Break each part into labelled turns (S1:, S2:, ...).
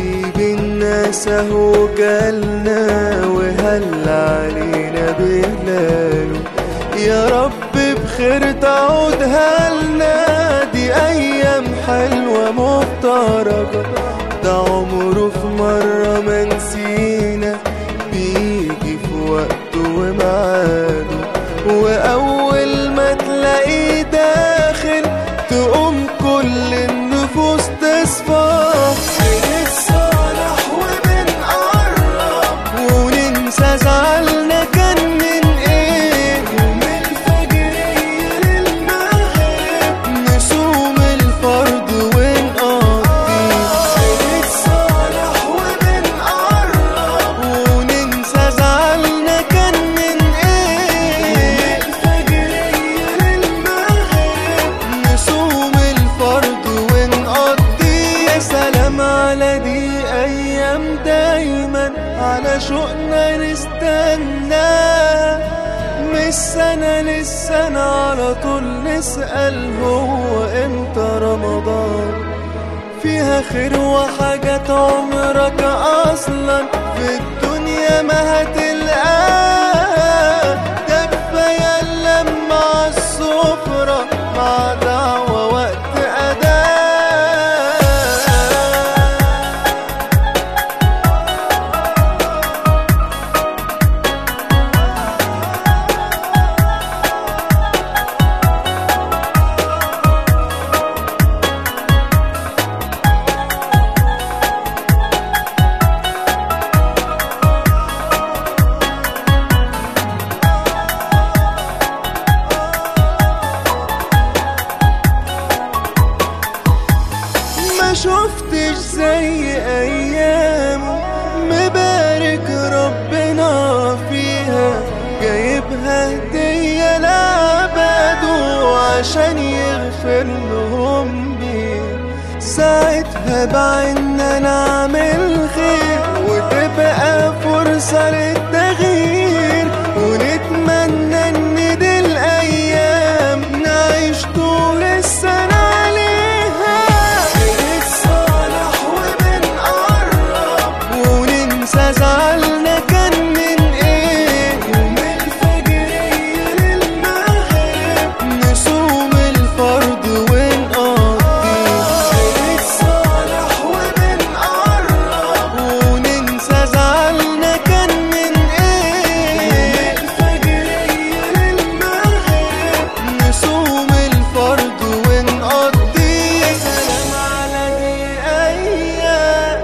S1: حبيب الناس اهو جالنا وهل علينا بهلاله يا رب بخير تعودها لنا دي ايام حلوه مفترجه ده عمره في مره ما نسينا بيجي في وقته ومعاده واول ما تلاقيه داخل تقوم كل النفوس تصفى بنتصالح وبنقرب وننسى زعلنا كان من ايه يوم الفجرية للمغرب نصوم الفرض ونقضي بنتصالح وبنقرب وننسى زعلنا كان من ايه الفجرية للمغرب نصوم الفرض ونقضي يا سلام على دي ايام دايما على شوقنا نستناها من السنة للسنة على طول نسأل هو امتى رمضان فيها خير وحاجات عمرك اصلا في الدنيا ما هتلقاها ده كفايه لما السفره مع دعوه وقت اذان ما شفتش زي ايامه مبارك ربنا فيها جايبها هدية لعباده عشان يغفر لهم بيها ساعتها بعنا نعمل خير وتبقى فرصة للتغيير ونتمنى ان دي الايام نعيش طول السنة عليها بنتصالح وبنقرب وننسى زعلنا كان من ايه يوم الفجرية للمغرب نصوم الفرض ونقضي بنتصالح وبنقرب وننسى زعلنا كان من ايه الفجرية للمغرب نصوم الفرض ونقضي يا سلام على دي ايام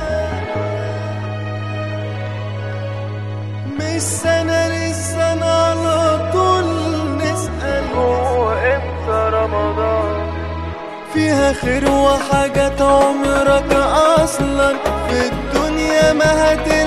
S1: من السنة للسنة على طول نسأل هو امتى رمضان فيها خير وحاجات عمرك اصلا في الدنيا ما هتلاقيها